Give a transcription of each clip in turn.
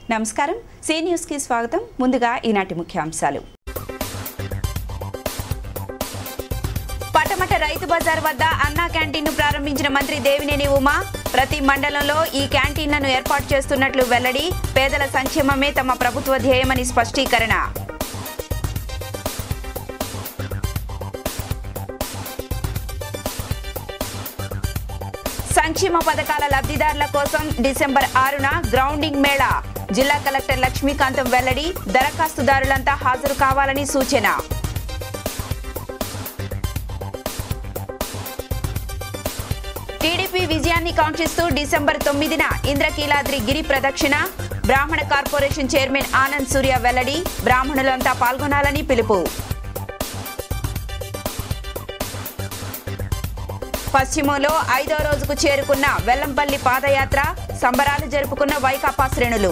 నమస్కారం C news కి స్వాగతం ముందుగా ఈనాటి ముఖ్యాంశాలు పటమట రైతు బజార్ వద్ద అన్నా క్యాంటీన్ను ప్రారంభించిన మంత్రి దేవినేని ఉమా ప్రతి మండలంలో ఈ క్యాంటీన్లను ఏర్పాటు చేస్తున్నట్లు వెల్లడి పేదల సంక్షేమమే తమ ప్రభుత్వ ధ్యేయమని స్పష్టీకరణ సంక్షేమ పథకాల లబ్ధిదారుల కోసం డిసెంబర్ ఆరున గ్రౌండింగ్ మేళా జిల్లా కలెక్టర్ లక్ష్మీకాంతం వెల్లడి దరఖాస్తుదారులంతా హాజరు కావాలని సూచన టీడీపీ విజయాన్ని కాంక్షిస్తూ డిసెంబర్ తొమ్మిదిన ఇంద్రకీలాద్రి గిరి ప్రదక్షిణ బ్రాహ్మణ కార్పొరేషన్ చైర్మన్ ఆనంద్ సూర్య వెల్లడి బ్రాహ్మణులంతా పాల్గొనాలని పిలుపు పశ్చిమంలో ఐదో రోజుకు చేరుకున్న వెల్లంపల్లి పాదయాత్ర సంబరాలు జరుపుకున్న వైకాపా శ్రేణులు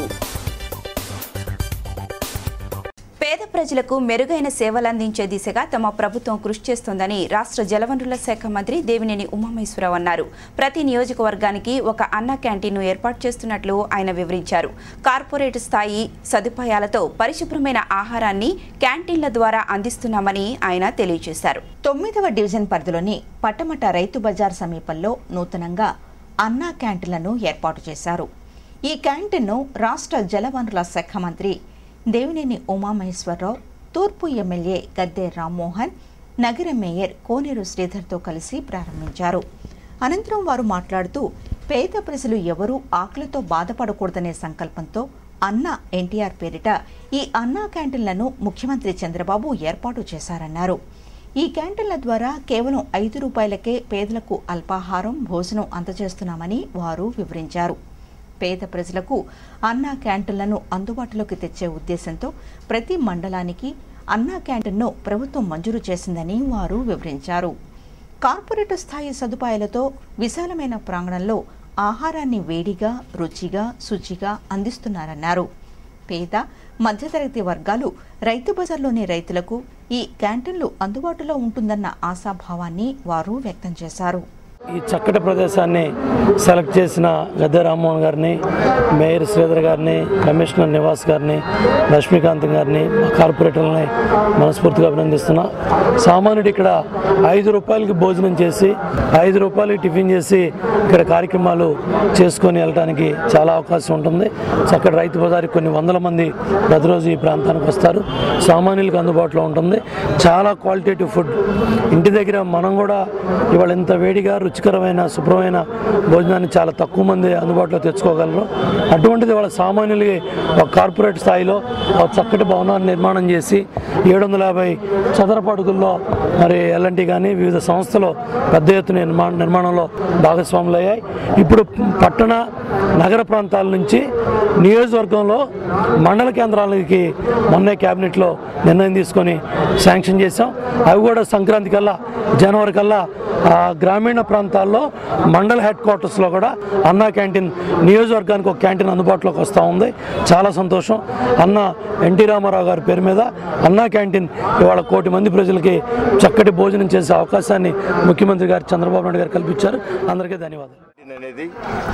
పేద ప్రజలకు మెరుగైన సేవలందించే దిశగా తమ ప్రభుత్వం కృషి చేస్తోందని రాష్ట్ర జలవనరుల శాఖ మంత్రి దేవినేని ఉమామేశ్వరరావు అన్నారు ప్రతి నియోజకవర్గానికి ఒక అన్న క్యాంటీన్ను ఏర్పాటు చేస్తున్నట్లు ఆయన వివరించారు కార్పొరేట్ స్థాయి సదుపాయాలతో పరిశుభ్రమైన ఆహారాన్ని క్యాంటీన్ల ద్వారా అందిస్తున్నామని ఆయన తెలియజేశారు తొమ్మిదవ డివిజన్ పరిధిలోని పట్టమట రైతు బజార్ సమీపంలో నూతనంగా అన్నా క్యాంటీన్లను ఏర్పాటు చేశారు ఈ క్యాంటీన్ను రాష్ట్ర జలవనరుల శాఖ మంత్రి దేవినేని ఉమామహేశ్వరరావు తూర్పు ఎమ్మెల్యే గద్దె రామ్మోహన్ నగర మేయర్ కోనేరు శ్రీధర్తో కలిసి ప్రారంభించారు అనంతరం వారు మాట్లాడుతూ పేద ప్రజలు ఎవరూ ఆకలితో బాధపడకూడదనే సంకల్పంతో అన్న ఎన్టీఆర్ పేరిట ఈ అన్నా క్యాంటీన్లను ముఖ్యమంత్రి చంద్రబాబు ఏర్పాటు చేశారన్నారు ఈ క్యాంటీన్ల ద్వారా కేవలం ఐదు రూపాయలకే పేదలకు అల్పాహారం భోజనం అందజేస్తున్నామని వారు వివరించారు పేద ప్రజలకు అన్నా క్యాంటీన్లను అందుబాటులోకి తెచ్చే ఉద్దేశంతో ప్రతి మండలానికి అన్నా క్యాంటీన్ను ప్రభుత్వం మంజూరు చేసిందని వారు వివరించారు కార్పొరేట్ స్థాయి సదుపాయాలతో విశాలమైన ప్రాంగణంలో ఆహారాన్ని వేడిగా రుచిగా శుచిగా అందిస్తున్నారన్నారు పేద మధ్యతరగతి వర్గాలు రైతు బజార్లోని రైతులకు ఈ క్యాంటీన్లు అందుబాటులో ఉంటుందన్న ఆశాభావాన్ని వారు వ్యక్తం చేశారు ఈ చక్కటి ప్రదేశాన్ని సెలెక్ట్ చేసిన గద్దె రామ్మోహన్ గారిని మేయర్ శ్రీధర్ గారిని కమిషనర్ నివాస్ గారిని లక్ష్మీకాంత్ గారిని మా కార్పొరేటర్లని మనస్ఫూర్తిగా అభినందిస్తున్నా సామాన్యుడు ఇక్కడ ఐదు రూపాయలకి భోజనం చేసి ఐదు రూపాయలకి టిఫిన్ చేసి ఇక్కడ కార్యక్రమాలు చేసుకొని వెళ్ళడానికి చాలా అవకాశం ఉంటుంది చక్కటి రైతు బజార్కి కొన్ని వందల మంది ప్రతిరోజు ఈ ప్రాంతానికి వస్తారు సామాన్యులకు అందుబాటులో ఉంటుంది చాలా క్వాలిటేటివ్ ఫుడ్ ఇంటి దగ్గర మనం కూడా ఇవాళ ఇంత వేడిగా రుచికరమైన శుభ్రమైన భోజనాన్ని చాలా తక్కువ మంది అందుబాటులో తెచ్చుకోగలరు అటువంటిది వాళ్ళ సామాన్యులకి ఒక కార్పొరేట్ స్థాయిలో ఒక చక్కటి భవనాన్ని నిర్మాణం చేసి ఏడు వందల యాభై చదరపు అడుగుల్లో మరి ఎల్ఎన్టీ కానీ వివిధ సంస్థలు పెద్ద ఎత్తున నిర్మాణ నిర్మాణంలో భాగస్వాములు అయ్యాయి ఇప్పుడు పట్టణ నగర ప్రాంతాల నుంచి నియోజకవర్గంలో మండల కేంద్రాలకి మొన్నే క్యాబినెట్లో నిర్ణయం తీసుకొని శాంక్షన్ చేశాం అవి కూడా సంక్రాంతి కల్లా జనవరి కల్లా ఆ గ్రామీణ ప్రాంతాల్లో మండల హెడ్ క్వార్టర్స్లో కూడా అన్నా క్యాంటీన్ నియోజకవర్గానికి ఒక క్యాంటీన్ అందుబాటులోకి వస్తూ ఉంది చాలా సంతోషం అన్న ఎన్టీ రామారావు గారి పేరు మీద అన్నా క్యాంటీన్ ఇవాళ కోటి మంది ప్రజలకి చక్కటి భోజనం చేసే అవకాశాన్ని ముఖ్యమంత్రి గారు చంద్రబాబు నాయుడు గారు కల్పించారు అందరికీ ధన్యవాదాలు అనేది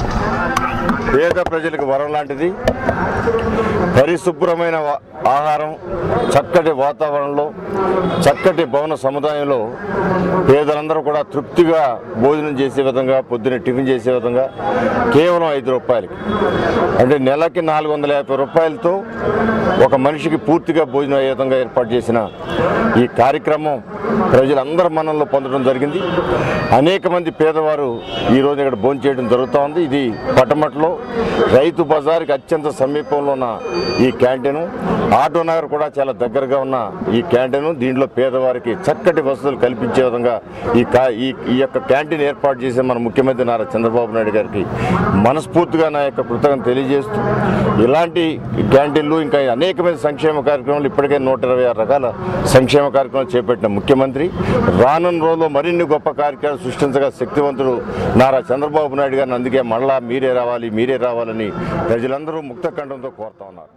పేద ప్రజలకు వరం లాంటిది పరిశుభ్రమైన వా- ఆహారం చక్కటి వాతావరణంలో చక్కటి భవన సముదాయంలో పేదలందరూ కూడా తృప్తిగా భోజనం చేసే విధంగా పొద్దున్న టిఫిన్ చేసే విధంగా కేవలం ఐదు రూపాయలకి అంటే నెలకి నాలుగు వందల యాభై రూపాయలతో ఒక మనిషికి పూర్తిగా భోజనం అయ్యే విధంగా ఏర్పాటు చేసిన ఈ కార్యక్రమం ప్రజలందరి మనంలో పొందడం జరిగింది అనేక మంది పేదవారు ఈ రోజు ఇక్కడ భోజనం చేయడం జరుగుతూ ఉంది ఇది పట్టమట్లో రైతు బజార్కి అత్యంత సమీపంలో ఉన్న ఈ క్యాంటీన్ ఆటో నగర్ కూడా చాలా దగ్గరగా ఉన్న ఈ క్యాంటీన్ దీంట్లో పేదవారికి చక్కటి వసతులు కల్పించే విధంగా ఈ కా- ఈ ఈ యొక్క క్యాంటీన్ ఏర్పాటు చేసిన మన ముఖ్యమంత్రి నారా చంద్రబాబు నాయుడు గారికి మనస్ఫూర్తిగా నా యొక్క కృతజ్ఞత తెలియజేస్తూ ఇలాంటి క్యాంటీన్లు ఇంకా అనేకమైన సంక్షేమ కార్యక్రమాలు ఇప్పటికే నూట ఇరవై ఆరు రకాల సంక్షేమ కార్యక్రమాలు చేపట్టిన ముఖ్యమంత్రి రానున్న రోజుల్లో మరిన్ని గొప్ప కార్యక్రమాలు సృష్టించగా శక్తివంతుడు నారా చంద్రబాబు నాయుడు గారిని అందుకే మళ్ళా మీరే రావాలి మీరే రావాలని ప్రజలందరూ ముక్త కంఠంతో కోరుతా ఉన్నారు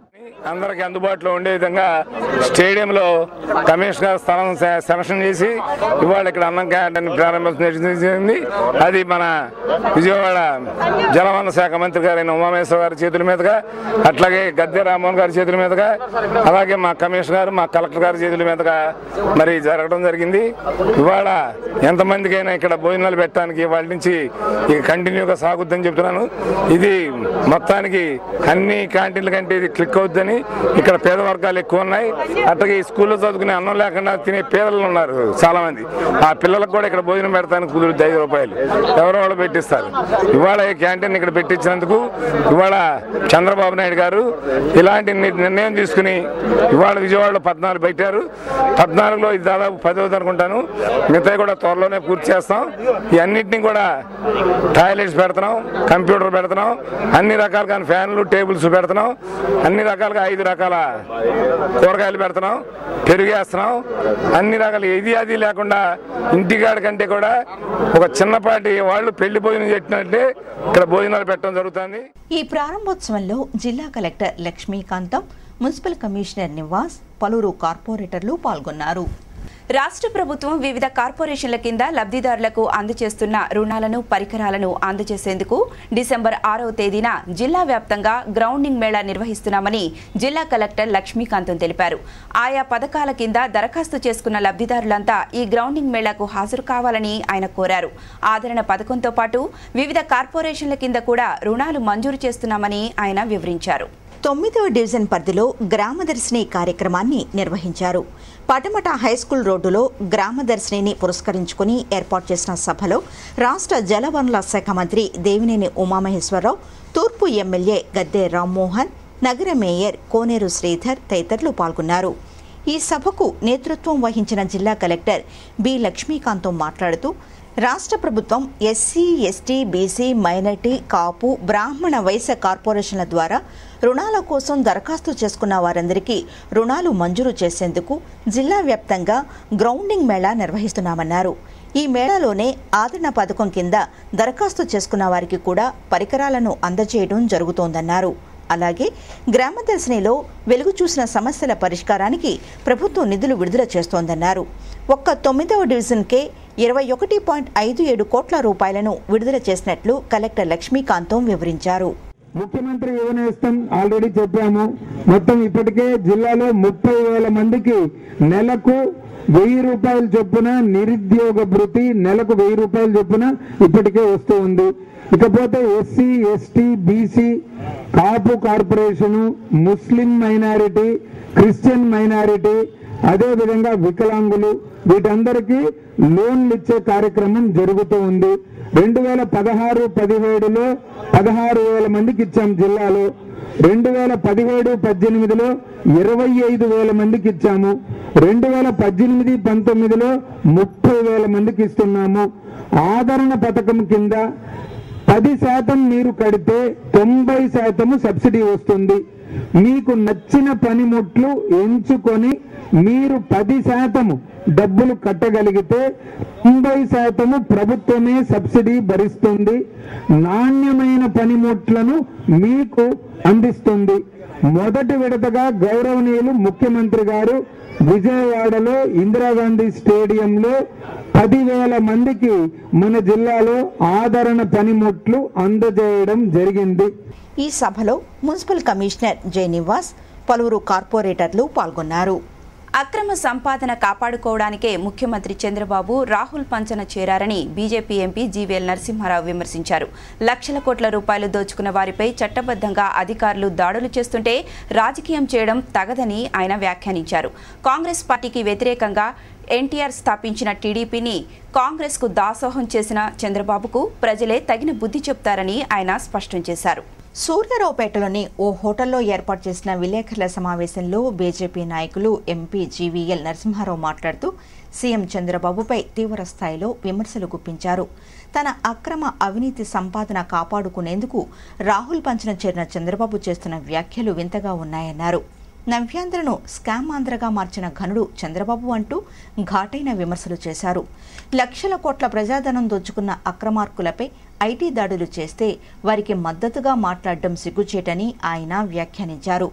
అందరికి అందుబాటులో ఉండే విధంగా స్టేడియంలో కమిషనర్ స్థలం సె- సెలక్షన్ చేసి ఇవాళ ఇక్కడ అన్నం క్యాంటీన్ ప్రారంభించింది అది మన విజయవాడ జలవనరుల శాఖ మంత్రి గారైన ఉమామేశ్వర గారి చేతుల మీదుగా అట్లాగే గద్దె రామ్మోహన్ గారి చేతుల మీదుగా అలాగే మా కమిషనర్ గారు మా కలెక్టర్ గారి చేతుల మీదుగా మరి జరగడం జరిగింది ఇవాళ ఎంతమందికైనా ఇక్కడ భోజనాలు పెట్టడానికి వాళ్ళ నుంచి ఇక కంటిన్యూగా సాగుద్దని చెప్తున్నాను ఇది మొత్తానికి అన్ని క్యాంటీన్ల కంటే ఇది క్లిక్ అవుద్దని ఇక్కడ పేద వర్గాలు ఎక్కువ ఉన్నాయి అట్లాగే ఈ స్కూల్లో చదువుకునే అన్నం లేకుండా తినే పేదలు ఉన్నారు చాలా మంది ఆ పిల్లలకు కూడా ఇక్కడ భోజనం పెడతానికి కుదురుద్ది ఐదు రూపాయలు ఎవరో వాళ్ళు పెట్టిస్తారు ఇవాళ ఈ క్యాంటీన్ ఇక్కడ పెట్టించినందుకు ఇవాళ చంద్రబాబు నాయుడు గారు ఇలాంటి ని- నిర్ణయం తీసుకుని ఇవాళ విజయవాడలో పద్నాలుగు పెట్టారు పద్నాలుగులో ఇది దాదాపు పదవది అనుకుంటాను మిగతా కూడా త్వరలోనే పూర్తి చేస్తాం ఈ అన్నింటినీ కూడా టాయిలెట్స్ పెడుతున్నాం కంప్యూటర్ పెడుతున్నాం అన్ని రకాలుగా ఫ్యాన్లు టేబుల్స్ పెడుతున్నాం అన్ని రకాలుగా ఐదు రకాల కూరగాయలు పెడుతున్నాం పెరుగు వేస్తున్నాం అన్ని రకాల ఇది అది లేకుండా ఇంటికాడ కంటే కూడా ఒక చిన్నపాటి వాళ్ళు పెళ్లి భోజనం పెట్టినట్టే ఇక్కడ భోజనాలు పెట్టడం జరుగుతుంది ఈ ప్రారంభోత్సవంలో జిల్లా collector Lakshmikantham municipal commissioner Nivas పలువురు కార్పొరేటర్లు పాల్గొన్నారు రాష్ట్ర ప్రభుత్వం వివిధ కార్పొరేషన్ల కింద లబ్ధిదారులకు అందజేస్తున్న రుణాలను పరికరాలను అందజేసేందుకు డిసెంబర్ ఆరవ తేదీన జిల్లా వ్యాప్తంగా గ్రౌండింగ్ మేళా నిర్వహిస్తున్నామని జిల్లా కలెక్టర్ లక్ష్మీకాంతం తెలిపారు ఆయా పథకాల కింద దరఖాస్తు చేసుకున్న లబ్ధిదారులంతా ఈ గ్రౌండింగ్ మేళాకు హాజరు కావాలని ఆయన కోరారు ఆదరణ పథకంతో పాటు వివిధ కార్పొరేషన్ల కింద కూడా రుణాలు మంజూరు చేస్తున్నామని ఆయన వివరించారు తొమ్మిదవ డివిజన్ పరిధిలో గ్రామదర్శిని కార్యక్రమాన్ని నిర్వహించారు పటమట హైస్కూల్ రోడ్డులో గ్రామదర్శినిని పురస్కరించుకుని ఏర్పాటు చేసిన సభలో రాష్ట్ర జలవనరుల శాఖ మంత్రి దేవినేని ఉమామహేశ్వరరావు తూర్పు ఎమ్మెల్యే గద్దె రామ్మోహన్ నగర మేయర్ కోనేరు శ్రీధర్ తదితరులు పాల్గొన్నారు ఈ సభకు నేతృత్వం వహించిన జిల్లా కలెక్టర్ బి లక్ష్మీకాంతం మాట్లాడుతూ రాష్ట్ర ప్రభుత్వం ఎస్సీ ఎస్టీ బీసీ మైనార్టీ కాపు బ్రాహ్మణ వైశ్య కార్పొరేషన్ల ద్వారా రుణాల కోసం దరఖాస్తు చేసుకున్న వారందరికీ రుణాలు మంజూరు చేసేందుకు జిల్లా వ్యాప్తంగా గ్రౌండింగ్ మేళా నిర్వహిస్తున్నామన్నారు ఈ మేళాలోనే ఆదరణ పథకం కింద దరఖాస్తు చేసుకున్న వారికి కూడా పరికరాలను అందజేయడం జరుగుతోందన్నారు అలాగే గ్రామదర్శినిలో వెలుగు చూసిన సమస్యల పరిష్కారానికి ప్రభుత్వం నిధులు విడుదల చేస్తోందన్నారు ఒక్క తొమ్మిదవ డివిజన్కే ఇరవై ఒకటి పాయింట్ ఐదు ఏడు కోట్ల రూపాయలను విడుదల చేసినట్లు కలెక్టర్ లక్ష్మీకాంతం వివరించారు ముఖ్యమంత్రి యువనేస్తం ఆల్రెడీ చెప్పాము మొత్తం ఇప్పటికే జిల్లాలో ముప్పై వేల మందికి నెలకు వెయ్యి రూపాయల చొప్పున నిరుద్యోగ భృతి నెలకు వెయ్యి రూపాయల చొప్పున ఇప్పటికే వస్తూ ఉంది ఇకపోతే ఎస్సీ ఎస్టీ బీసీ కాపు corporation Muslim minority Christian minority అదే విధంగా వికలాంగులు వీటందరికీ లోన్లు ఇచ్చే కార్యక్రమం జరుగుతూ ఉంది రెండు వేల పదహారు పదిహేడులో పదహారు వేల మందికి ఇచ్చాం జిల్లాలో రెండు వేల పదిహేడు పద్దెనిమిదిలో ఇరవై ఐదు వేల మందికి ఇచ్చాము రెండు వేల పద్దెనిమిది పంతొమ్మిదిలో ముప్పై వేల మందికి ఇస్తున్నాము ఆదరణ పథకం కింద పది శాతం మీరు కడితే తొంభై శాతము సబ్సిడీ వస్తుంది మీకు నచ్చిన పనిముట్లు ఎంచుకొని మీరు పది శాతము డబ్బులు కట్టగలిగితే తొంభై శాతము ప్రభుత్వమే సబ్సిడీ భరిస్తుంది నాణ్యమైన పనిముట్లను మీకు అందిస్తుంది మొదటి విడతగా గౌరవనీయులు ముఖ్యమంత్రి గారు విజయవాడలో ఇందిరాగాంధీ స్టేడియంలో పదివేల మందికి మన జిల్లాలో ఆదరణ పనిముట్లు అందజేయడం జరిగింది ఈ సభలో మున్సిపల్ కమిషనర్ జె నివాస్ పలువురు కార్పొరేటర్లు పాల్గొన్నారు అక్రమ సంపాదన కాపాడుకోవడానికే ముఖ్యమంత్రి చంద్రబాబు రాహుల్ పంచన చేరారని బీజేపీ ఎంపీ జీవీఎల్ నరసింహారావు విమర్శించారు లక్షల కోట్ల రూపాయలు దోచుకున్న వారిపై చట్టబద్ధంగా అధికారులు దాడులు చేస్తుంటే రాజకీయం చేయడం తగదని ఆయన వ్యాఖ్యానించారు కాంగ్రెస్ పార్టీకి వ్యతిరేకంగా ఎన్టీఆర్ స్థాపించిన టీడీపీని కాంగ్రెస్కు దాసోహం చేసిన చంద్రబాబుకు ప్రజలే తగిన బుద్ధి చెప్తారని ఆయన స్పష్టం చేశారు సూర్యారావుపేటలోని ఓ హోటల్లో ఏర్పాటు చేసిన విలేకరుల సమావేశంలో బీజేపీ నాయకులు ఎంపీ జీవీఎల్ నరసింహారావు మాట్లాడుతూ సీఎం చంద్రబాబుపై తీవ్ర స్థాయిలో విమర్శలు గుప్పించారు తన అక్రమ అవినీతి సంపాదన కాపాడుకునేందుకు రాహుల్ పంచన చేరిన చంద్రబాబు చేస్తున్న వ్యాఖ్యలు వింతగా ఉన్నాయన్నారు నవ్యాంధ్రను స్కామ్ ఆంధ్రగా మార్చిన ఘనుడు చంద్రబాబు అంటూ ఘాటైన విమర్శలు చేశారు లక్షల కోట్ల ప్రజాధనం దోచుకున్న అక్రమార్కులపై ఐటీ దాడులు చేస్తే వారికి మద్దతుగా మాట్లాడడం సిగ్గుచేటని ఆయన వ్యాఖ్యానించారు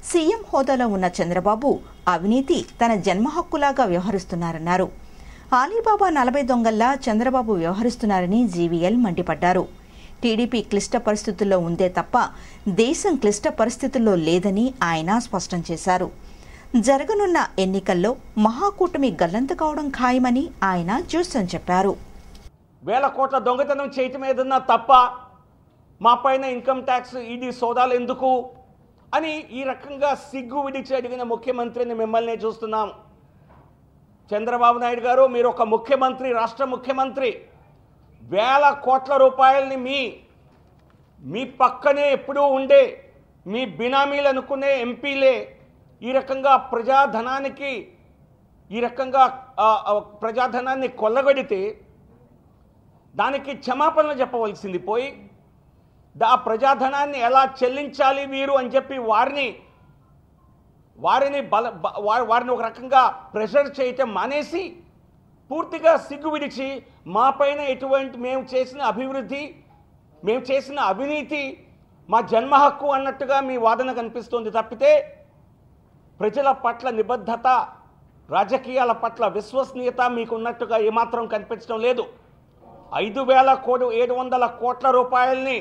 సీఎం హోదాలో ఉన్న చంద్రబాబు అవినీతి తన జన్మ హక్కులాగా వ్యవహరిస్తున్నారన్నారు ఆలీబాబా నలభై దొంగల్లా చంద్రబాబు వ్యవహరిస్తున్నారని జీవీఎల్ మండిపడ్డారు టీడీపీ క్లిష్ట పరిస్థితుల్లో ఉందే తప్ప దేశం క్లిష్ట పరిస్థితుల్లో లేదని ఆయన స్పష్టం చేశారు జరగనున్న ఎన్నికల్లో మహాకూటమి గల్లంత కావడం ఖాయమని ఆయన జోస్యం చెప్పారు వేల కోట్ల దొంగతనం చేయటం ఏదన్నా తప్ప మా పైన ఇన్కమ్ ట్యాక్స్ ఈడీ సోదాలు ఎందుకు అని ఈ రకంగా సిగ్గు విడిచి అడిగిన ముఖ్యమంత్రిని మిమ్మల్ని చూస్తున్నాం చంద్రబాబు నాయుడు గారు మీరు ఒక ముఖ్యమంత్రి రాష్ట్ర ముఖ్యమంత్రి వేల కోట్ల రూపాయలని మీ మీ పక్కనే ఎప్పుడూ ఉండే మీ బినామీలు అనుకునే ఎంపీలే ఈ రకంగా ప్రజాధనానికి ఈ రకంగా ఆ, ఆ, ప్రజాధనాన్ని కొల్లగొడితే దానికి క్షమాపణలు చెప్పవలసింది పోయి దా ఆ ప్రజాధనాన్ని ఎలా చెల్లించాలి వీరు అని చెప్పి వారిని వారిని బల బ- వా- వారిని ఒక రకంగా ప్రెషర్ చేయటం మానేసి పూర్తిగా సిగ్గు విడిచి మా పైన ఎటువంటి మేము చేసిన అభివృద్ధి మేము చేసిన అవినీతి మా జన్మ హక్కు అన్నట్టుగా మీ వాదన కనిపిస్తోంది తప్పితే ప్రజల పట్ల నిబద్ధత రాజకీయాల పట్ల విశ్వసనీయత మీకు ఉన్నట్టుగా ఏమాత్రం కనిపించడం లేదు ఐదు వేల కోడు ఏడు వందల కోట్ల రూపాయల్ని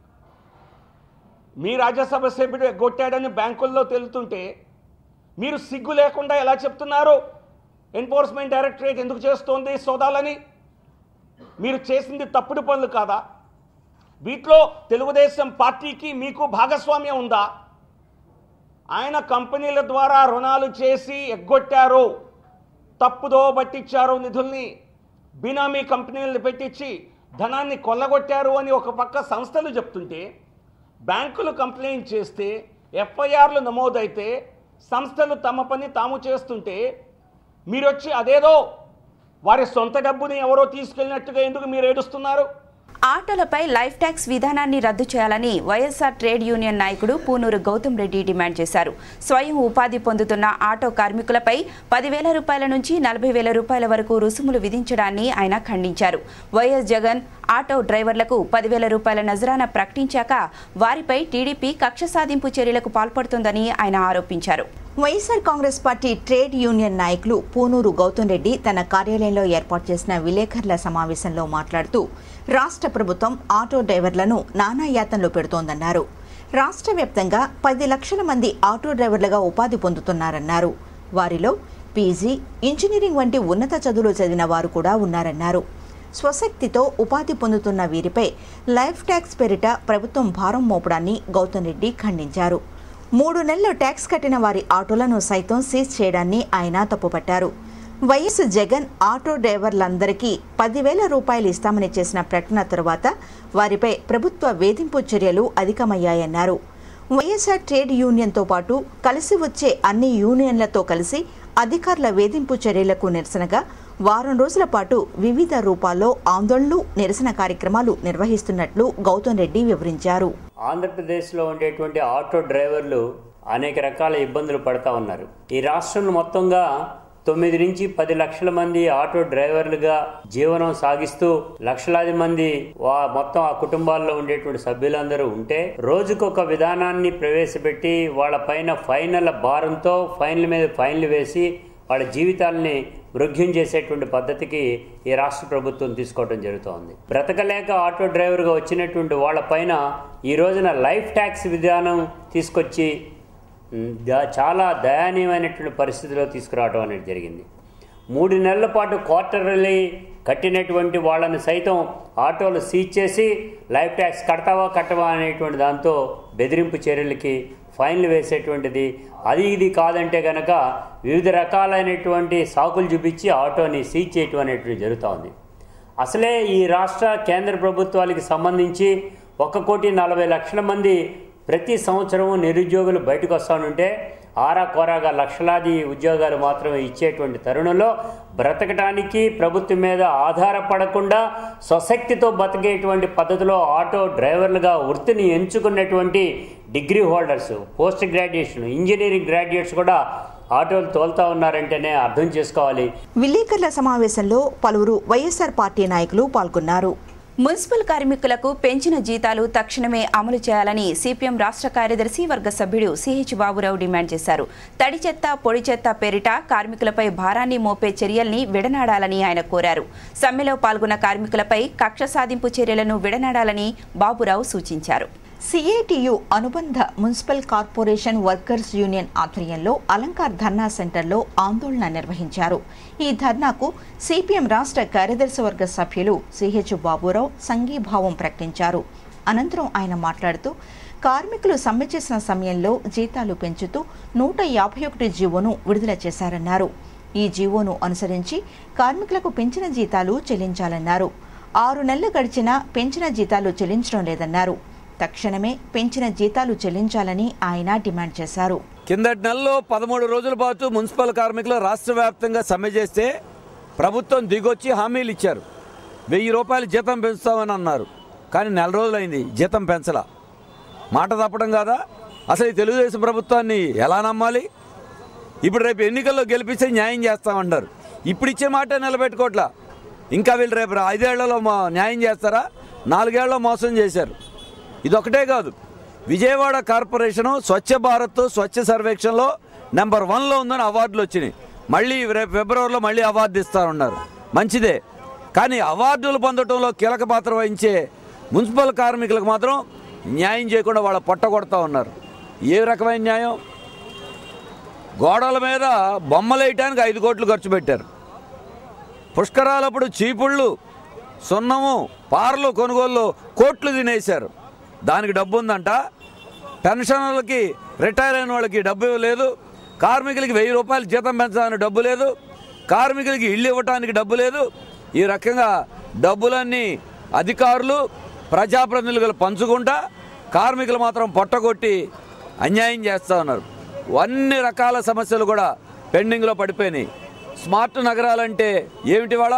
మీ రాజ్యసభ సభ్యుడు ఎగ్గొట్టాడని బ్యాంకుల్లో తెలుతుంటే మీరు సిగ్గు లేకుండా ఎలా చెప్తున్నారు ఎన్ఫోర్స్మెంట్ డైరెక్టరేట్ ఎందుకు చేస్తోంది సోదాలని మీరు చేసింది తప్పుడు పనులు కాదా వీటిలో తెలుగుదేశం పార్టీకి మీకు భాగస్వామ్యం ఉందా ఆయన కంపెనీల ద్వారా రుణాలు చేసి ఎగ్గొట్టారు తప్పుదో పట్టించారు నిధుల్ని బినామీ కంపెనీలను పెట్టించి ధనాన్ని కొల్లగొట్టారు అని ఒక పక్క సంస్థలు చెప్తుంటే బ్యాంకులు కంప్లైంట్ చేస్తే ఎఫ్ఐఆర్లు నమోదైతే సంస్థలు తమ పని తాము చేస్తుంటే మీరు వచ్చి అదేదో వారి సొంత డబ్బుని ఎవరో తీసుకెళ్ళినట్టుగా ఎందుకు మీరు ఏడుస్తున్నారు ఆటోలపై లైఫ్ ట్యాక్స్ విధానాన్ని రద్దు చేయాలని వైఎస్ఆర్ ట్రేడ్ యూనియన్ నాయకుడు పూనూరు గౌతమ్ రెడ్డి డిమాండ్ చేశారు స్వయం ఉపాధి పొందుతున్న ఆటో కార్మికులపై పదివేల రూపాయల నుంచి నలభై వేల రూపాయల వరకు రుసుములు విధించడాన్ని ఆయన ఖండించారు వైఎస్ జగన్ ఆటో డ్రైవర్లకు పదివేల రూపాయల నజరానా ప్రకటించాక వారిపై టీడీపీ కక్ష సాధింపు చర్యలకు పాల్పడుతోందని ఆయన ఆరోపించారు YSR Congress party trade union నాయకులు పూనూరు గౌతమ్ రెడ్డి తన కార్యాలయంలో ఏర్పాటు చేసిన విలేకరుల సమావేశంలో మాట్లాడుతూ రాష్ట్ర ప్రభుత్వం ఆటో డ్రైవర్లను నానా యాతనలో పెడుతోందన్నారు రాష్ట్ర వ్యాప్తంగా పది లక్షల మంది ఆటో డ్రైవర్లుగా ఉపాధి పొందుతున్నారన్నారు వారిలో పీజీ ఇంజనీరింగ్ వంటి ఉన్నత చదువులు చదివిన వారు కూడా ఉన్నారన్నారు స్వశక్తితో ఉపాధి పొందుతున్న వీరిపై లైఫ్ ట్యాక్స్ పేరిట ప్రభుత్వం భారం మోపడాన్ని గౌతమ్ రెడ్డి ఖండించారు మూడు నెలలు ట్యాక్స్ కట్టిన వారి ఆటోలను సైతం సీజ్ చేయడాన్ని ఆయన తప్పుపట్టారు వైఎస్ జగన్ ఆటో డ్రైవర్లందరికీ పదివేల రూపాయలు ఇస్తామని చేసిన ప్రకటన తరువాత వారిపై ప్రభుత్వ వేధింపు చర్యలు అధికమయ్యాయన్నారు వైఎస్ఆర్ ట్రేడ్ యూనియన్తో పాటు కలిసి వచ్చే అన్ని యూనియన్లతో కలిసి అధికారుల వేధింపు చర్యలకు నిరసనగా వారం రోజుల పాటు వివిధ రూపాల్లో ఆందోళనలు నిరసన కార్యక్రమాలు నిర్వహిస్తున్నట్లు గౌతమ్ రెడ్డి వివరించారు ఆంధ్రప్రదేశ్లో ఉండేటువంటి ఆటో డ్రైవర్లు అనేక రకాల ఇబ్బందులు పడతా ఉన్నారు ఈ రాష్ట్రంలో మొత్తంగా తొమ్మిది నుంచి పది లక్షల మంది ఆటో డ్రైవర్లుగా జీవనం సాగిస్తూ లక్షలాది మంది వా మొత్తం ఆ కుటుంబాల్లో ఉండేటువంటి సభ్యులందరూ ఉంటే రోజుకొక విధానాన్ని ప్రవేశపెట్టి వాళ్ళ పైన ఫైనల్ భారంతో ఫైన్ల మీద ఫైన్లు వేసి వాళ్ళ జీవితాలని వృద్ధ్యం చేసేటువంటి పద్ధతికి ఈ రాష్ట్ర ప్రభుత్వం తీసుకోవడం జరుగుతోంది బ్రతకలేక ఆటో డ్రైవర్గా వచ్చినటువంటి వాళ్ళ పైన ఈ రోజున లైఫ్ ట్యాక్స్ విధానం తీసుకొచ్చి ఉమ్, ద- చాలా దయనీయమైనటువంటి పరిస్థితిలో తీసుకురావడం అనేది జరిగింది మూడు నెలల పాటు క్వార్టర్లీ కట్టినటువంటి వాళ్ళని సైతం ఆటోలు సీజ్ చేసి లైఫ్ ట్యాక్స్ కడతావా కట్టవా అనేటువంటి దాంతో బెదిరింపు చర్యలకి ఫైన్లు వేసేటువంటిది అది ఇది కాదంటే కనుక వివిధ రకాలైనటువంటి సాకులు చూపించి ఆటోని సీజ్ చేయటం అనేటువంటి జరుగుతూ ఉంది అసలే ఈ రాష్ట్ర కేంద్ర ప్రభుత్వాలకి సంబంధించి ఒక కోటి నలభై లక్షల మంది ప్రతి సంవత్సరం నిరుద్యోగులు బయటకు వస్తానుంటే ఆరా కోరాగా లక్షలాది ఉద్యోగాలు మాత్రమే ఇచ్చేటువంటి తరుణంలో బ్రతకటానికి ప్రభుత్వం మీద ఆధారపడకుండా స్వశక్తితో బతికేటువంటి పద్ధతిలో ఆటో డ్రైవర్లుగా వృత్తిని ఎంచుకున్నటువంటి degree holders post graduation engineering graduates కూడా ఆటోలు తోలుతా ఉన్నారంటేనే అర్థం చేసుకోవాలి విలేకరుల సమావేశంలో పలువురు వైఎస్ఆర్ పార్టీ నాయకులు పాల్గొన్నారు మున్సిపల్ కార్మికులకు పెంచిన జీతాలు తక్షణమే అమలు చేయాలని సిపిఎం రాష్ట్ర కార్యదర్శి వర్గ సభ్యుడు సిహెచ్ బాబురావు డిమాండ్ చేశారు తడి చెత్త పొడి చెత్త పేరిట కార్మికులపై భారాన్ని మోపే చర్యల్ని విడనాడాలని ఆయన కోరారు సమ్మెలో పాల్గొన్న కార్మికులపై కక్ష సాధింపు చర్యలను విడనాడాలని బాబురావు సూచించారు సిఐటియు అనుబంధ మున్సిపల్ కార్పొరేషన్ వర్కర్స్ యూనియన్ ఆధ్వర్యంలో అలంకార్ ధర్నా సెంటర్లో ఆందోళన నిర్వహించారు ఈ ధర్నాకు సిపిఎం రాష్ట్ర కార్యదర్శి వర్గ సభ్యులు సిహెచ్ బాబురావు సంఘీభావం ప్రకటించారు అనంతరం ఆయన మాట్లాడుతూ కార్మికులు సమ్మె చేసిన సమయంలో జీతాలు పెంచుతూ నూట యాభై ఒకటి జీవోను విడుదల చేశారన్నారు ఈ జీవోను అనుసరించి కార్మికులకు పెంచిన జీతాలు చెల్లించాలన్నారు ఆరు నెలలు గడిచినా పెంచిన జీతాలు చెల్లించడం లేదన్నారు తక్షణమే పెంచిన జీతాలు చెల్లించాలని ఆయన డిమాండ్ చేశారు కిందటి నెలలో పదమూడు రోజుల పాటు మున్సిపల్ కార్మికులు రాష్ట్ర వ్యాప్తంగా సమ్మె చేస్తే ప్రభుత్వం దిగొచ్చి హామీలు ఇచ్చారు వెయ్యి రూపాయలు జీతం పెంచుతామని అన్నారు కానీ నెల రోజులైంది జీతం పెంచలా మాట తప్పడం కాదా అసలు ఈ తెలుగుదేశం ప్రభుత్వాన్ని ఎలా నమ్మాలి ఇప్పుడు రేపు ఎన్నికల్లో గెలిపిస్తే న్యాయం చేస్తామన్నారు ఇప్పుడు ఇచ్చే మాట నిలబెట్టుకోవట్లా ఇంకా వీళ్ళు రేపు ఐదేళ్లలో మా న్యాయం చేస్తారా నాలుగేళ్లలో మోసం చేశారు ఇదొకటే కాదు విజయవాడ కార్పొరేషను స్వచ్ఛ భారత్ స్వచ్ఛ సర్వేక్షణలో నెంబర్ వన్లో ఉందని అవార్డులు వచ్చినాయి మళ్ళీ రేపు ఫిబ్రవరిలో మళ్ళీ అవార్డు ఇస్తారన్నారు మంచిదే కానీ అవార్డులు పొందడంలో కీలక పాత్ర వహించే మున్సిపల్ కార్మికులకు మాత్రం న్యాయం చేయకుండా వాళ్ళ పొట్ట కొడతా ఉన్నారు ఏ రకమైన న్యాయం గోడల మీద బొమ్మలు వేయటానికి ఐదు కోట్లు ఖర్చు పెట్టారు పుష్కరాలప్పుడు చీపుళ్ళు సున్నము పార్లు కొనుగోలు కోట్లు తినేశారు దానికి డబ్బు ఉందంట పెన్షనర్లకి రిటైర్ అయిన వాళ్ళకి డబ్బు ఇవ్వలేదు కార్మికులకి వెయ్యి రూపాయలు జీతం పెంచడానికి డబ్బు లేదు కార్మికులకి ఇల్లు ఇవ్వటానికి డబ్బు లేదు ఈ రకంగా డబ్బులన్నీ అధికారులు ప్రజాప్రతినిధులు పంచుకుంటా కార్మికులు మాత్రం పొట్టగొట్టి అన్యాయం చేస్తూ ఉన్నారు అన్ని రకాల సమస్యలు కూడా పెండింగ్లో పడిపోయినాయి స్మార్ట్ నగరాలంటే ఏమిటి వాళ్ళ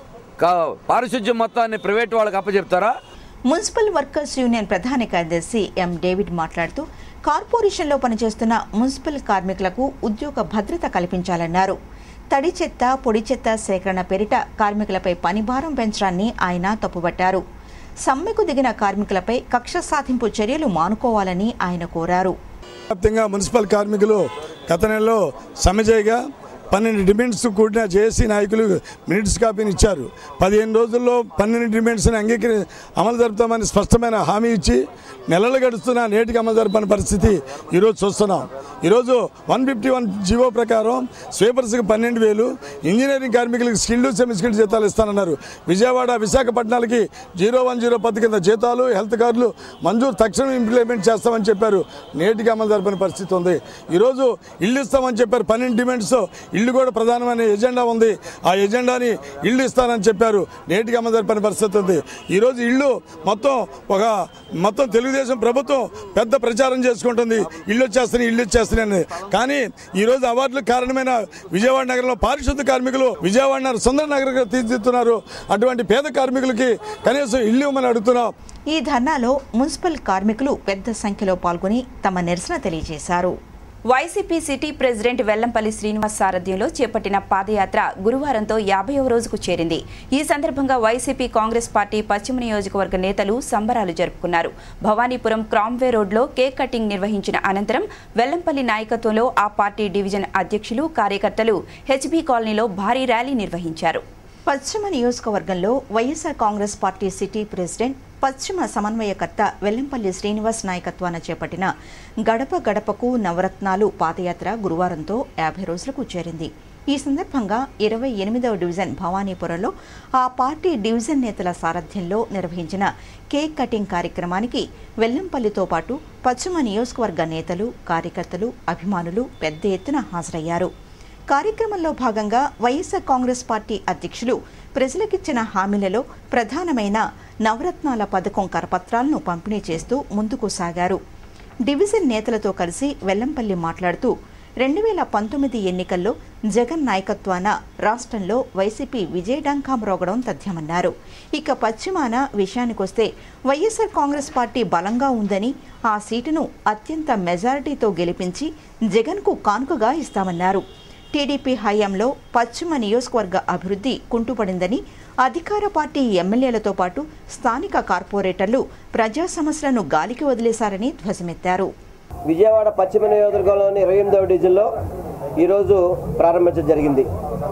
కా- పారిశుధ్యం మొత్తాన్ని ప్రైవేట్ వాళ్ళకి అప్పచెప్తారా మున్సిపల్ వర్కర్స్ యూనియన్ ప్రధాన కార్యదర్శి ఎం డేవిడ్ మాట్లాడుతూ కార్పొరేషన్లో పనిచేస్తున్న మున్సిపల్ కార్మికులకు ఉద్యోగ భద్రత కల్పించాలన్నారు తడి చెత్త పొడి చెత్త సేకరణ పేరిట కార్మికులపై పనిభారం పెంచడాన్ని ఆయన తప్పుపట్టారు సమ్మెకు దిగిన కార్మికులపై కక్ష సాధింపు చర్యలు మానుకోవాలని ఆయన కోరారు వ్యాప్తంగా మున్సిపల్ కార్మికులు గత నెలలో సమ్మె చేయగా పన్నెండు డిమాండ్స్ కూడిన జేఏసీ నాయకులు మినిట్స్ కాపీని ఇచ్చారు పదిహేను రోజుల్లో పన్నెండు డిమాండ్స్ని అంగీకరి అమలు జరుపుతామని స్పష్టమైన హామీ ఇచ్చి నెలలు గడుస్తున్న నేటికి అమలు జరపని పరిస్థితి ఈరోజు చూస్తున్నాం ఈరోజు వన్ ఫిఫ్టీ వన్ జీవో ప్రకారం స్వీపర్స్కి పన్నెండు వేలు ఇంజనీరింగ్ కార్మికులకు స్కిల్డ్ సెమీ స్కిల్డ్ జీతాలు ఇస్తానన్నారు విజయవాడ విశాఖపట్నాలకి జీరో వన్ జీరో పది కింద జీతాలు హెల్త్ కార్డులు మంజూరు తక్షణం ఇంప్లిమెంట్ చేస్తామని చెప్పారు నేటికి అమలు జరపని పరిస్థితి ఉంది ఈరోజు ఇల్లు ఇస్తామని చెప్పారు పన్నెండు డిమాండ్స్ ఇల్లు కూడా ప్రధానమైన ఎజెండా ఉంది ఆ ఎజెండాని ఇల్లు ఇస్తానని చెప్పారు నేటికి అమలు జరపని పరిస్థితి ఉంది ఈరోజు ఇల్లు మొత్తం ఒక మొత్తం తెలుగుదేశం ప్రభుత్వం పెద్ద ప్రచారం చేసుకుంటుంది ఇల్లు వచ్చేస్తాయి ఇల్లు వచ్చేస్తాయని కానీ ఈరోజు అవార్డులకు కారణమైన విజయవాడ నగరంలో పారిశుద్ధ కార్మికులు విజయవాడ నగరం సుందర నగరంగా తీర్చిదిద్దుతున్నారు అటువంటి పేద కార్మికులకి కనీసం ఇల్లు ఇవ్వమని అడుగుతున్నాం ఈ ధర్నాలో మున్సిపల్ కార్మికులు పెద్ద సంఖ్యలో పాల్గొని తమ నిరసన తెలియజేశారు YCP city president Vellampalli Srinivas సారథ్యంలో చేపట్టిన పాదయాత్ర గురువారంతో యాభైవ రోజుకు చేరింది ఈ సందర్భంగా వైసీపీ కాంగ్రెస్ పార్టీ పశ్చిమ నియోజకవర్గ నేతలు సంబరాలు జరుపుకున్నారు భవానీపురం క్రామ్వే రోడ్లో కేక్ కటింగ్ నిర్వహించిన అనంతరం వెల్లంపల్లి నాయకత్వంలో ఆ పార్టీ డివిజన్ అధ్యక్షులు కార్యకర్తలు హెచ్బీ కాలనీలో భారీ ర్యాలీ నిర్వహించారు పశ్చిమ నియోజకవర్గంలో YSR Congress party city president పశ్చిమ సమన్వయకర్త వెల్లంపల్లి శ్రీనివాస్ నాయకత్వాన చేపట్టిన గడప గడపకు నవరత్నాలు పాదయాత్ర గురువారంతో యాభై రోజులకు చేరింది ఈ సందర్భంగా ఇరవై ఎనిమిదవ డివిజన్ భవానీపురంలో ఆ పార్టీ డివిజన్ నేతల సారథ్యంలో నిర్వహించిన కేక్ కటింగ్ కార్యక్రమానికి వెల్లంపల్లితో పాటు పశ్చిమ నియోజకవర్గ నేతలు కార్యకర్తలు అభిమానులు పెద్ద ఎత్తున హాజరయ్యారు కార్యక్రమంలో భాగంగా వైఎస్ఆర్ కాంగ్రెస్ పార్టీ అధ్యక్షులు ప్రజలకిచ్చిన హామీలలో ప్రధానమైన నవరత్నాల పథకం కరపత్రాలను పంపిణీ చేస్తూ ముందుకు సాగారు డివిజన్ నేతలతో కలిసి వెల్లంపల్లి మాట్లాడుతూ రెండు వేల పంతొమ్మిది ఎన్నికల్లో జగన్ నాయకత్వాన రాష్ట్రంలో వైసీపీ విజయడంకా మ్రోగడం తథ్యమన్నారు ఇక పశ్చిమాన విషయానికొస్తే వైఎస్ఆర్ కాంగ్రెస్ పార్టీ బలంగా ఉందని ఆ సీటును అత్యంత మెజారిటీతో గెలిపించి జగన్కు కానుకగా ఇస్తామన్నారు టీడీపీ హయాంలో పశ్చిమ నియోజకవర్గ అభివృద్ధి కుంటుపడిందని అధికార పార్టీ ఎమ్మెల్యేలతో పాటు స్థానిక కార్పొరేటర్లు ప్రజా సమస్యలను గాలికి వదిలేశారని ధ్వజమెత్తారు విజయవాడ పశ్చిమ నియోజకవర్గంలోని ఇరవై ఎనిమిదవ డివిజన్లో ఈరోజు ప్రారంభించడం జరిగింది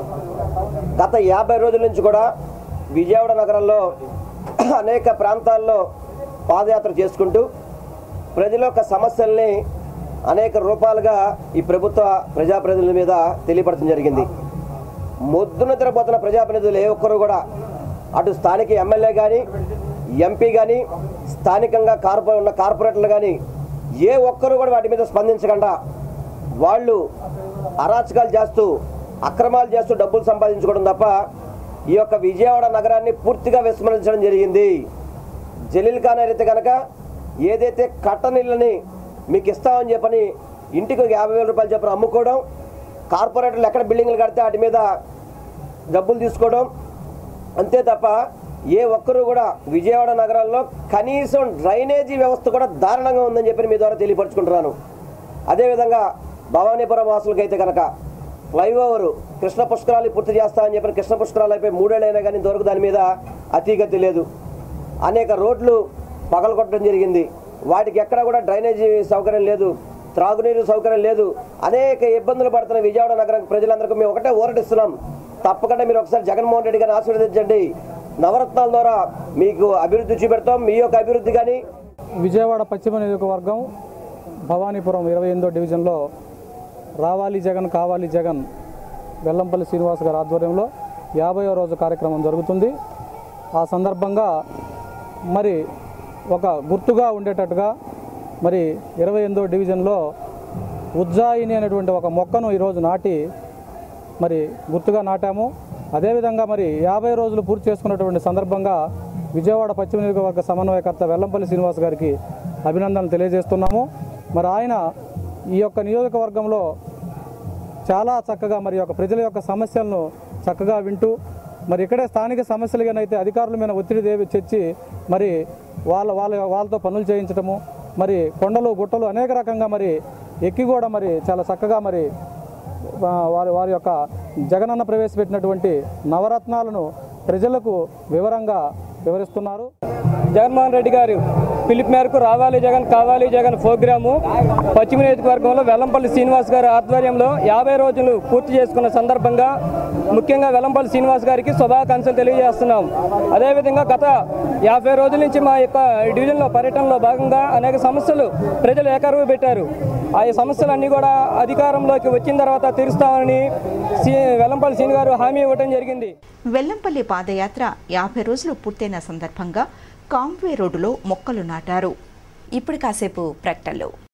గత యాభై రోజుల నుంచి కూడా విజయవాడ నగరంలో అనేక ప్రాంతాల్లో పాదయాత్ర చేసుకుంటూ ప్రజల యొక్క సమస్యల్ని అనేక రూపాలుగా ఈ ప్రభుత్వ ప్రజాప్రతినిధుల మీద తెలియపడటం జరిగింది మొద్దు నిద్రపోతున్న ప్రజాప్రతినిధులు ఏ ఒక్కరు కూడా అటు స్థానిక ఎమ్మెల్యే కానీ ఎంపీ కానీ స్థానికంగా కార్పొ ఉన్న కార్పొరేటర్లు కానీ ఏ ఒక్కరు కూడా వాటి మీద స్పందించకుండా వాళ్ళు అరాచకాలు చేస్తూ అక్రమాలు చేస్తూ డబ్బులు సంపాదించుకోవడం తప్ప ఈ యొక్క విజయవాడ నగరాన్ని పూర్తిగా విస్మరించడం జరిగింది జలీల్ ఖాన్ అయితే కనుక ఏదైతే కట్టనిళ్ళని మీకు ఇస్తామని చెప్పని ఇంటికి ఒక యాభై వేల రూపాయలు చెప్పని అమ్ముకోవడం కార్పొరేటర్లు ఎక్కడ బిల్డింగ్లు కడితే వాటి మీద డబ్బులు తీసుకోవడం అంతే తప్ప ఏ ఒక్కరూ కూడా విజయవాడ నగరంలో కనీసం డ్రైనేజీ వ్యవస్థ కూడా దారుణంగా ఉందని చెప్పి మీ ద్వారా తెలియపరచుకుంటున్నాను అదేవిధంగా భవానీపురం వాసులకి అయితే కనుక ఫ్లైఓవర్ కృష్ణ పుష్కరాలు పూర్తి చేస్తామని చెప్పిన కృష్ణ పుష్కరాలు అయిపోయి మూడేళ్ళైనా కానీ ఇంతవరకు దాని మీద అతీగతి లేదు అనేక రోడ్లు పగలగొట్టడం జరిగింది వాటికి ఎక్కడ కూడా డ్రైనేజీ సౌకర్యం లేదు త్రాగునీరు సౌకర్యం లేదు అనేక ఇబ్బందులు పడుతున్న విజయవాడ నగరం ప్రజలందరికీ మేము ఒకటే ఊరటిస్తున్నాం తప్పకుండా మీరు ఒకసారి జగన్మోహన్ రెడ్డి గారిని ఆశీర్వదించండి నవరత్నాల ద్వారా మీకు అభివృద్ధి చూపెడతాం మీ యొక్క అభివృద్ధి కానీ విజయవాడ పశ్చిమ నియోజకవర్గం భవానీపురం ఇరవై ఎనిమిదో డివిజన్లో రావాలి జగన్ కావాలి జగన్ వెల్లంపల్లి శ్రీనివాస్ గారి ఆధ్వర్యంలో యాభైవ రోజు కార్యక్రమం జరుగుతుంది ఆ సందర్భంగా మరి ఒక గుర్తుగా ఉండేటట్టుగా మరి ఇరవై ఎనిమిదో డివిజన్లో ఉజ్జాయిని అనేటువంటి ఒక మొక్కను ఈరోజు నాటి మరి గుర్తుగా నాటాము అదేవిధంగా మరి యాభై రోజులు పూర్తి చేసుకున్నటువంటి సందర్భంగా విజయవాడ పశ్చిమ నియోజకవర్గ సమన్వయకర్త వెల్లంపల్లి శ్రీనివాస్ గారికి అభినందనలు తెలియజేస్తున్నాము మరి ఆయన ఈ యొక్క నియోజకవర్గంలో చాలా చక్కగా మరి యొక్క ప్రజల యొక్క సమస్యలను చక్కగా వింటూ మరి ఇక్కడే స్థానిక సమస్యలుగానైతే అధికారుల మీద ఒత్తిడి దేవి తెచ్చి మరి వాళ్ళ వాళ్ళ వాళ్ళతో పనులు చేయించడము మరి కొండలు గుట్టలు అనేక రకంగా మరి ఎక్కి కూడా మరి చాలా చక్కగా మరి ఆ, వారి వారి యొక్క జగనన్న ప్రవేశపెట్టినటువంటి నవరత్నాలను ప్రజలకు వివరంగా వివరిస్తున్నారు జగన్మోహన్ రెడ్డి గారు పిలుపు మేరకు రావాలి జగన్ కావాలి జగన్ ప్రోగ్రాము పశ్చిమ నియోజకవర్గంలో వెల్లంపల్లి శ్రీనివాస్ గారి ఆధ్వర్యంలో యాభై రోజులు పూర్తి చేసుకున్న సందర్భంగా ముఖ్యంగా వెల్లంపల్లి శ్రీనివాస్ గారికి శుభాకాంక్షలు తెలియజేస్తున్నాం అదేవిధంగా గత యాభై రోజుల నుంచి మా యొక్క డివిజన్లో పర్యటనలో భాగంగా అనేక సమస్యలు ప్రజలు ఏకరువు పెట్టారు ఆ సమస్యలన్నీ కూడా అధికారంలోకి వచ్చిన తర్వాత తీరుస్తామని శ్రీ వెల్లంపల్లి శ్రీని గారు హామీ ఇవ్వడం జరిగింది వెల్లంపల్లి పాదయాత్ర యాభై రోజులు పూర్తయిన సందర్భంగా కాంవే రోడ్డులో మొక్కలు నాటారు ఇప్పుడు కాసేపు ప్రకటనలు